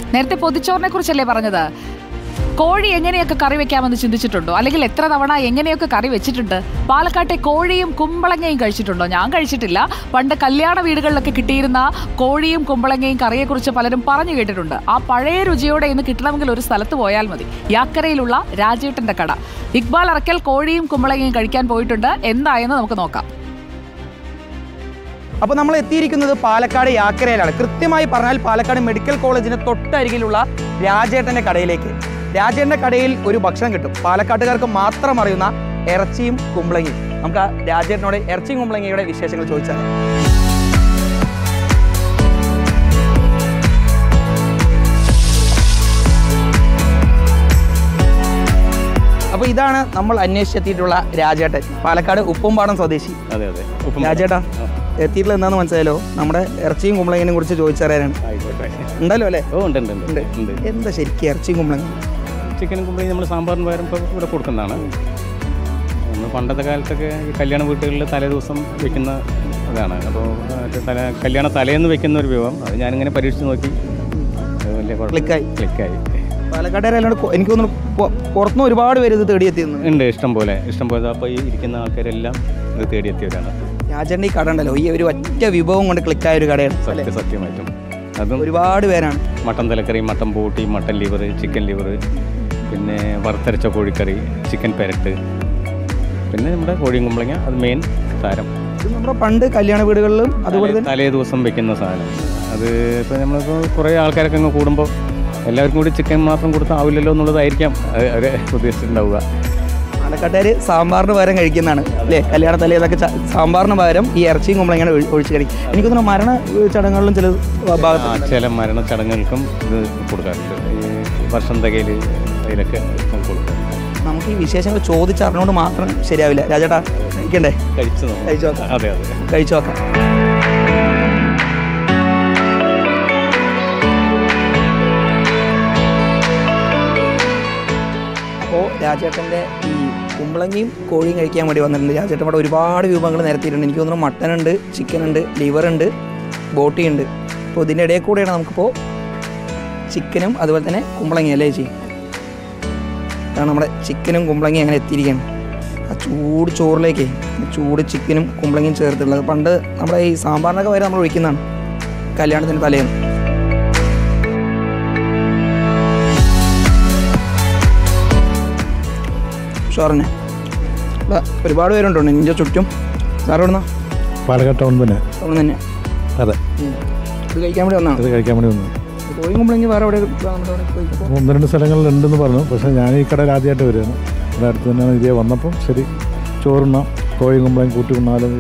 നേരത്തെ പൊതിച്ചോറിനെ കുറിച്ചല്ലേ പറഞ്ഞത് കോഴി എങ്ങനെയൊക്കെ കറി വെക്കാമെന്ന് ചിന്തിച്ചിട്ടുണ്ടോ അല്ലെങ്കിൽ എത്ര തവണ എങ്ങനെയൊക്കെ കറി വെച്ചിട്ടുണ്ട് പാലക്കാട്ടെ കോഴിയും കുമ്പളങ്ങയും കഴിച്ചിട്ടുണ്ടോ ഞാൻ കഴിച്ചിട്ടില്ല പണ്ട് കല്യാണ വീടുകളിലൊക്കെ കിട്ടിയിരുന്ന കോഴിയും കുമ്പളങ്ങയും കറിയെക്കുറിച്ച് പലരും പറഞ്ഞു കേട്ടിട്ടുണ്ട് ആ പഴയ രുചിയോടെ ഇന്ന് കിട്ടണമെങ്കിൽ ഒരു സ്ഥലത്ത് പോയാൽ മതി യാക്കരയിലുള്ള രാജേട്ടന്റെ കട ഇക്ബാൽ അറക്കൽ കോഴിയും കുമ്പളങ്ങയും കഴിക്കാൻ പോയിട്ടുണ്ട് എന്തായെന്ന് നമുക്ക് നോക്കാം അപ്പോൾ നമ്മൾ എത്തിയിരിക്കുന്നത് പാലക്കാട് യാക്കരയിലാണ് കൃത്യമായി പറഞ്ഞാൽ പാലക്കാട് മെഡിക്കൽ കോളേജിന് തൊട്ടരികിലുള്ള രാജേട്ടൻ്റെ കടയിലേക്ക് രാജേട്ടൻ്റെ കടയിൽ ഒരു ഭക്ഷണം കിട്ടും പാലക്കാട്ടുകാർക്ക് മാത്രം അറിയുന്ന ഇറച്ചിയും കുമ്പളങ്ങയും നമുക്ക് ആ രാജേട്ടനോട് ഇറച്ചിയും കുമ്പളങ്ങയുടെ വിശേഷങ്ങൾ ചോദിച്ചാൽ അപ്പോൾ ഇതാണ് നമ്മൾ അന്വേഷിച്ചെത്തിയിട്ടുള്ള രാജേട്ടൻ പാലക്കാട് ഉപ്പുംപാടം സ്വദേശി അതെ അതെ ഉപ്പും രാജേട്ടാ എത്തിയിട്ടുള്ള എന്താന്ന് മനസ്സിലായല്ലോ നമ്മുടെ ഇറച്ചിയും കുമ്പളങ്ങിനെ കുറിച്ച് ചോദിച്ചറിയാനാണ് ആയിക്കോട്ടെ ഉണ്ടല്ലോ അല്ലേ ഓ ഉണ്ട് ഉണ്ട് ഉണ്ട് ഉണ്ട് എന്താ ശരിക്കും ഇറച്ചിയും കുമ്പളങ്ങ ചിക്കനും കുമ്പളയും നമ്മൾ സാമ്പാറിന് പകരം ഇപ്പോൾ ഇവിടെ കൊടുക്കുന്നതാണ് നമ്മൾ പണ്ടത്തെ കാലത്തൊക്കെ ഈ കല്യാണ വീട്ടുകളിൽ തലേ ദിവസം വെക്കുന്ന അതാണ് അപ്പോൾ മറ്റേ തല കല്യാണ തലേന്ന് വെക്കുന്ന ഒരു വിഭവം അത് ഞാനിങ്ങനെ പരീക്ഷിച്ച് നോക്കി അത് വലിയ കുഴപ്പം- ക്ലിക്കായി ക്ലിക്കായി പാലക്കാട്ടുകാരല്ലാണ്ട് കൊ- എനിക്ക് തോന്നുന്നു പൊ- പുറത്തുനിന്ന് ഒരുപാട് പേര് ഇത് തേടിയെത്തിയെന്ന് ഉണ്ട് ഇഷ്ടം പോലെ ഇഷ്ടം പോലെ അപ്പോൾ ഈ ഇരിക്കുന്ന ആൾക്കാരെല്ലാം ഇത് തേടിയെത്തിയവരാണ് രാജേട്ടൻ്റെ ഈ കട ഉണ്ടല്ലോ ഈ ഒരു ഒറ്റ വിഭവം കൊണ്ട് ക്ലിക്കായ ഒരു കടയാണ് അല്ലേ? സത്യ സത്യമായിട്ടും അതും ഒരുപാട് പേരാണ് മട്ടൻ തലക്കറി mutton boti mutton liver chicken liver പിന്നെ വറുത്തരച്ച കോഴിക്കറി ചിക്കൻ പെരട്ട് പിന്നെ നമ്മുടെ കോഴിയും കുമ്പളങ്ങ അത് മെയിൻ താരം ഇത് നമ്മുടെ പണ്ട് കല്യാണ വീടുകളിലും അതുപോലെ തലേ- തലേ ദിവസം വെക്കുന്ന സാധനം അത് ഇപ്പോൾ നമ്മളിപ്പോൾ കുറേ ആൾക്കാരൊക്കെ അങ്ങ് കൂടുമ്പോൾ എല്ലാവർക്കും കൂടി ചിക്കൻ മാത്രം കൊടുത്താൽ ആവില്ലല്ലോ എന്നുള്ളതായിരിക്കാം അത് അവർ ഉദ്ദേശിച്ചിട്ടുണ്ടാവുക പാലക്കാട്ടുകാർ സാമ്പാറിന് പകരം കഴിക്കുന്നതാണ് അല്ലേ കല്യാണ തലേന്നൊക്കെ ച- സാമ്പാറിന് പകരം ഈ ഇറച്ചിയും കുമ്പളങ്ങയാണ് ഒഴി- ഒഴിച്ച് കഴിക്കും എനിക്ക് തോന്നുന്നു മരണ ഏഹ്, ചടങ്ങുകളിലും ചില ആ, ഭാഗത്ത് ചില മരണ ചടങ്ങുകൾക്കും ഇത് കൊടുക്കാറുണ്ട് ഈ വർഷം തികയിൽ അതിലൊക്കെ നമുക്ക് കൊടുക്കാറുണ്ട് നമുക്ക് ഈ വിശേഷങ്ങൾ ചോദിച്ചറിഞ്ഞുകൊണ്ട് മാത്രം ശരിയാവില്ല രാജേട്ടാ കഴിക്കണ്ടേ കഴിച്ചു നോക്കാം. കഴിച്ചു നോക്കാം അതെ അതെ കഴിച്ചു നോക്കാം അപ്പോൾ രാജേട്ടൻ്റെ ഈ കുമ്പളങ്ങിയും കോഴിയും കഴിക്കാൻ വേണ്ടി വന്നിട്ടുണ്ട് രാജേട്ടൻ ഇവിടെ ഒരുപാട് വിഭവങ്ങൾ നിരത്തിയിട്ടുണ്ട് എനിക്ക് തോന്നുന്നു മട്ടൻ ഉണ്ട് ചിക്കൻ ഉണ്ട് ലിവർ ഉണ്ട് ബോട്ടി ഉണ്ട് അപ്പോൾ ഇതിൻ്റെ ഇടയിൽ കൂടെയാണ് നമുക്കിപ്പോൾ ചിക്കനും അതുപോലെ തന്നെ കുമ്പളങ്ങയും അല്ലേ ചേച്ചി അതാണ് നമ്മുടെ ചിക്കനും കുമ്പളങ്ങയും അങ്ങനെ എത്തിയിരിക്കുകയാണ് ആ ചൂട് ചോറിലേക്ക് ചൂട് ചിക്കനും കുമ്പളങ്ങയും ചേർത്തുള്ളത് പണ്ട് നമ്മുടെ ഈ സാമ്പാറിനൊക്കെ വരെ നമ്മൾ ഒഴിക്കുന്നതാണ് കല്യാണത്തിന് തലേന്ന് ഷോറിന് ഒരുപാട് പേരുണ്ടോ നിൻ്റെ ചുറ്റും സാർ എവിടുന്ന പാലക്കാട് ടൗൺ തന്നെ അവിടെ തന്നെ അതെ ഉം. ഇത് കഴിക്കാൻ വേണ്ടി വന്നതാണ് അത് കഴിക്കാൻ വേണ്ടി വന്നു കോഴി കുമ്പളങ്ങി വേറെ എവിടെ നമ്മുടെ അവിടെ പോയി ഒന്ന് രണ്ട് സ്ഥലങ്ങളിൽ ഉണ്ടെന്ന് പറഞ്ഞു പക്ഷേ ഞാൻ ഈ കടയിൽ ആദ്യമായിട്ട് വരികയാണ് ഇവിടെ അടുത്ത് തന്നെയാണ് ഇതേ വന്നപ്പം ശരി ചോറുണ്ണാം കോഴി കുമ്പളയും കൂട്ടി ഉണ്ണാലും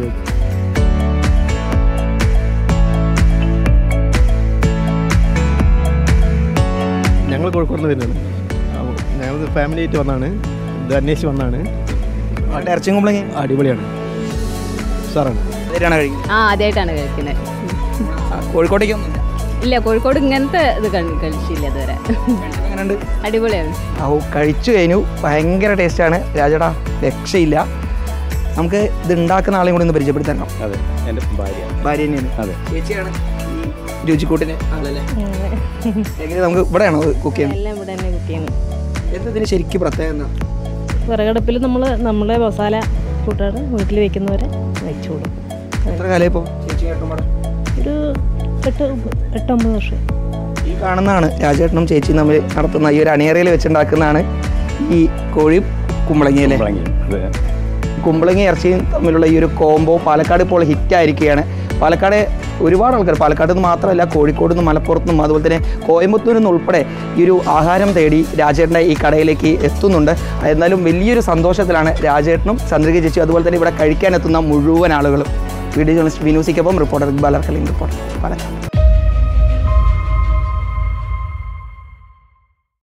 ഞങ്ങൾ കോഴിക്കോട് നിന്ന് വരുന്നതാണ് ഞങ്ങൾ ഫാമിലി ആയിട്ട് വന്നാണ് ഇത് അന്വേഷിച്ച് വന്നാണ് അവിടെ ഇറച്ചിയും കുമ്പളങ്ങി അടിപൊളിയാണ് സാറാണ് അതിലാണ് കഴിക്കുന്നത് ആ ആദ്യമായിട്ടാണ് കഴിക്കുന്നത് ആ, കോഴിക്കോട്ടേക്ക് ഒന്നുമില്ല ഇല്ല കോഴിക്കോട് ഇങ്ങനത്തെ ഇത് കഴി- കഴിച്ചില്ല ഇതുവരെ എങ്ങനെയുണ്ട് അടിപൊളിയാണ് ഔ കഴിച്ചു കഴിഞ്ഞു ഭയങ്കര ടേസ്റ്റാണ് രാജടാ രക്ഷയില്ല നമുക്ക് ഇത് ഉണ്ടാക്കുന്ന ആളെയും കൂടി ഒന്ന് പരിചയപ്പെടുത്തണം അതെ എൻ്റെ ഭാര്യ ഭാര്യ തന്നെയാണ് അതെ ചേച്ചിയാണ് ഈ രുചിക്കൂട്ടിന് ആളല്ലേ എങ്ങനെ നമുക്ക് ഇവിടെയാണോ കുക്ക് ചെയ്യുന്നത് എല്ലാം ഇവിടെ തന്നെ കുക്ക് ചെയ്യുന്നു എന്തതിന് ശരിക്കും പ്രത്യേകത എന്താ വിറകടുപ്പിൽ നമ്മൾ നമ്മളെ മസാല കൂട്ടാണ് വീട്ടിൽ വെക്കുന്നവരെ വെച്ചു കൊടുക്കും എത്ര കാലം ഇപ്പോൾ ചേച്ചി ഏട്ടന്മാരെ ഒരു എട്ട് എട്ടൊമ്പത് വർഷം ഈ കാണുന്നതാണ് രാജേട്ടനും ചേച്ചിയും തമ്മിൽ നടത്തുന്ന ഈ ഒരു അണിയറയിൽ വെച്ചുണ്ടാക്കുന്നതാണ് ഈ കോഴി കുമ്പളങ്ങി അല്ലേ കുമ്പളങ്ങി അതെ കുമ്പളങ്ങി ഇറച്ചിയും തമ്മിലുള്ള ഈ ഒരു കോംബോ പാലക്കാട് ഇപ്പോൾ ഹിറ്റ് ആയിരിക്കുകയാണ് പാലക്കാട് ഒരുപാട് ആൾക്കാർ പാലക്കാട് നിന്ന് മാത്രമല്ല കോഴിക്കോട് നിന്നും മലപ്പുറത്ത് നിന്നും അതുപോലെ തന്നെ കോയമ്പത്തൂരിൽ നിന്ന് ഉൾപ്പെടെ ഈ ഒരു ആഹാരം തേടി രാജേട്ടൻ്റെ ഈ കടയിലേക്ക് എത്തുന്നുണ്ട് എന്നാലും വലിയൊരു സന്തോഷത്തിലാണ് രാജേട്ടനും ചന്ദ്രിക ചേച്ചി അതുപോലെ തന്നെ ഇവിടെ കഴിക്കാൻ എത്തുന്ന മുഴുവൻ ആളുകളും വീഡിയോ ജേർണലിസ്റ്റ് വിനൂസിക്കൊപ്പം റിപ്പോർട്ടർ ഇക്ബാൽ അർക്കലിംഗ് റിപ്പോർട്ടർ പാലക്കാട്